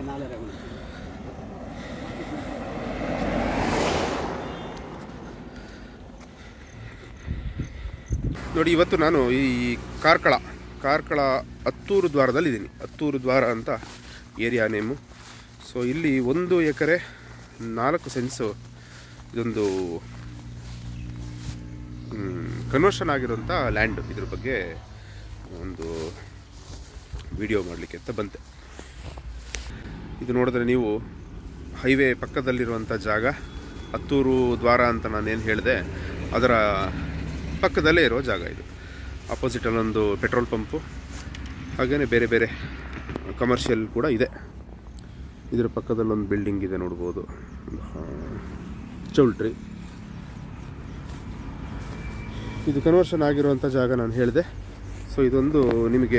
ನಾಳೆ ರಘುನಾಥ್ ನೋಡಿ ಇವತ್ತು ನಾನು ಈ ಕಾರ್ಕಳ ಕಾರ್ಕಳ ಹತ್ತೂರು ದ್ವಾರದಲ್ಲಿದ್ದೀನಿ ಹತ್ತೂರು ದ್ವಾರ ಅಂತ ಏರಿಯಾ ನೇಮು ಸೊ ಇಲ್ಲಿ ಒಂದು ಎಕರೆ ನಾಲ್ಕು ಸೆನ್ಸು ಇದೊಂದು ಕನ್ವರ್ಷನ್ ಆಗಿರೋಂಥ ಲ್ಯಾಂಡ್ ಇದ್ರ ಬಗ್ಗೆ ಒಂದು ವಿಡಿಯೋ ಮಾಡಲಿಕ್ಕೆ ಅಂತ ಬಂತೆ ಇದು ನೋಡಿದ್ರೆ ನೀವು ಹೈವೇ ಪಕ್ಕದಲ್ಲಿರುವಂಥ ಜಾಗ ಹತ್ತೂರು ದ್ವಾರ ಅಂತ ನಾನೇನು ಹೇಳಿದೆ ಅದರ ಪಕ್ಕದಲ್ಲೇ ಇರೋ ಜಾಗ ಇದು ಆಪೋಸಿಟಲ್ಲೊಂದು ಪೆಟ್ರೋಲ್ ಪಂಪು ಹಾಗೆಯೇ ಬೇರೆ ಬೇರೆ ಕಮರ್ಷಿಯಲ್ ಕೂಡ ಇದೆ ಇದರ ಪಕ್ಕದಲ್ಲೊಂದು ಬಿಲ್ಡಿಂಗ್ ಇದೆ ನೋಡ್ಬೋದು ಆ, ಚೌಲ್ಟ್ರಿ ಇದು ಕನ್ವರ್ಷನ್ ಆಗಿರುವಂಥ ಜಾಗ ನಾನು ಹೇಳಿದೆ ಸೊ ಇದೊಂದು ನಿಮಗೆ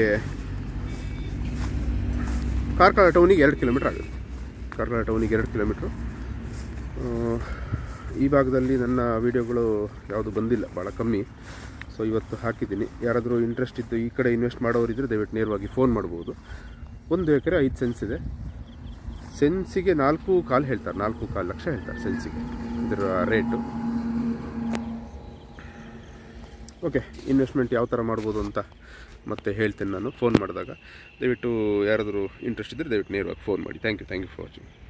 ಕಾರ್ಕಳ ಟೌನಿಗೆ ಎರಡು ಕಿಲೋಮೀಟ್ರ್ ಆಗುತ್ತೆ ಕಾರ್ಕಳ ಟೌನಿಗೆ ಎರಡು ಕಿಲೋಮೀಟ್ರು ಆ, ಈ ಭಾಗದಲ್ಲಿ ನನ್ನ ವೀಡಿಯೋಗಳು ಯಾವುದು ಬಂದಿಲ್ಲ ಭಾಳ ಕಮ್ಮಿ ಸೊ ಇವತ್ತು ಹಾಕಿದ್ದೀನಿ ಯಾರಾದರೂ ಇಂಟ್ರೆಸ್ಟ್ ಇದ್ದು ಈ ಕಡೆ ಇನ್ವೆಸ್ಟ್ ಮಾಡೋರಿದ್ದರೆ ದಯವಿಟ್ಟು ನೇರವಾಗಿ ಫೋನ್ ಮಾಡ್ಬೋದು ಒಂದು ಎಕರೆ ಐದು ಸೆನ್ಸ್ ಇದೆ ಸೆನ್ಸಿಗೆ ನಾಲ್ಕು ಕಾಲು ಹೇಳ್ತಾರೆ ನಾಲ್ಕು ಕಾಲು ಲಕ್ಷ ಹೇಳ್ತಾರೆ ಸೆನ್ಸಿಗೆ ಇದರ ರೇಟು ಓಕೆ ಇನ್ವೆಸ್ಟ್ಮೆಂಟ್ ಯಾವ ಥರ ಮಾಡ್ಬೋದು ಅಂತ ಮತ್ತೆ ಹೇಳ್ತೇನೆ ನಾನು ಫೋನ್ ಮಾಡಿದಾಗ ದಯವಿಟ್ಟು ಯಾರಾದರೂ ಇಂಟ್ರೆಸ್ಟ್ ಇದ್ದರೆ ದಯವಿಟ್ಟು ನೇರವಾಗಿ ಫೋನ್ ಮಾಡಿ thank you thank you for watching